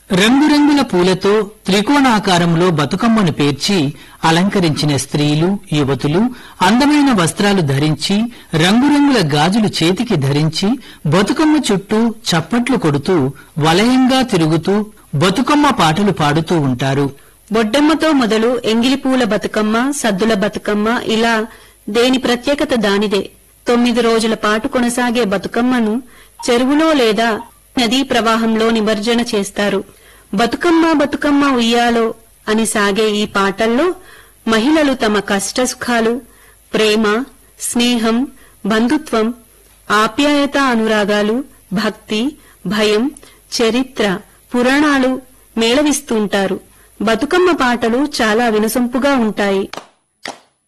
రంగురంగుల పూలతో త్రికోణాకారంలో బతుకమ్మను పేర్చి అలంకరించిన స్త్రీలు యువతులు అందమైన వస్త్రాలు ధరించి రంగురంగుల గాజులు చేతికి ధరించి బతుకమ్మ చుట్టూ చప్పట్లు కొడుతూ వలయంగా తిరుగుతూ బతుకమ్మ పాటలు పాడుతూ ఉంటారు బొడ్డమ్మతో మొదలు ఎంగిలిపూల బతుకమ్మ సద్దుల బతుకమ్మ ఇలా దేని ప్రత్యేకత దానిదే తొమ్మిది రోజుల పాటు కొనసాగే బతుకమ్మను చెరువులో లేదా నదీ ప్రవాహంలో నిమజ్జన చేస్తారు బతుకమ్మ బతుకమ్మ ఉయ్యాలో అని సాగే ఈ పాటల్లో మహిళలు తమ కష్టసుఖాలు ప్రేమ స్నేహం బంధుత్వం ఆప్యాయత అనురాగాలు భక్తి భయం చరిత్ర పురాణాలు మేళవిస్తుంటారు బతుకమ్మ పాటలు చాలా వినసొంపుగా ఉంటాయి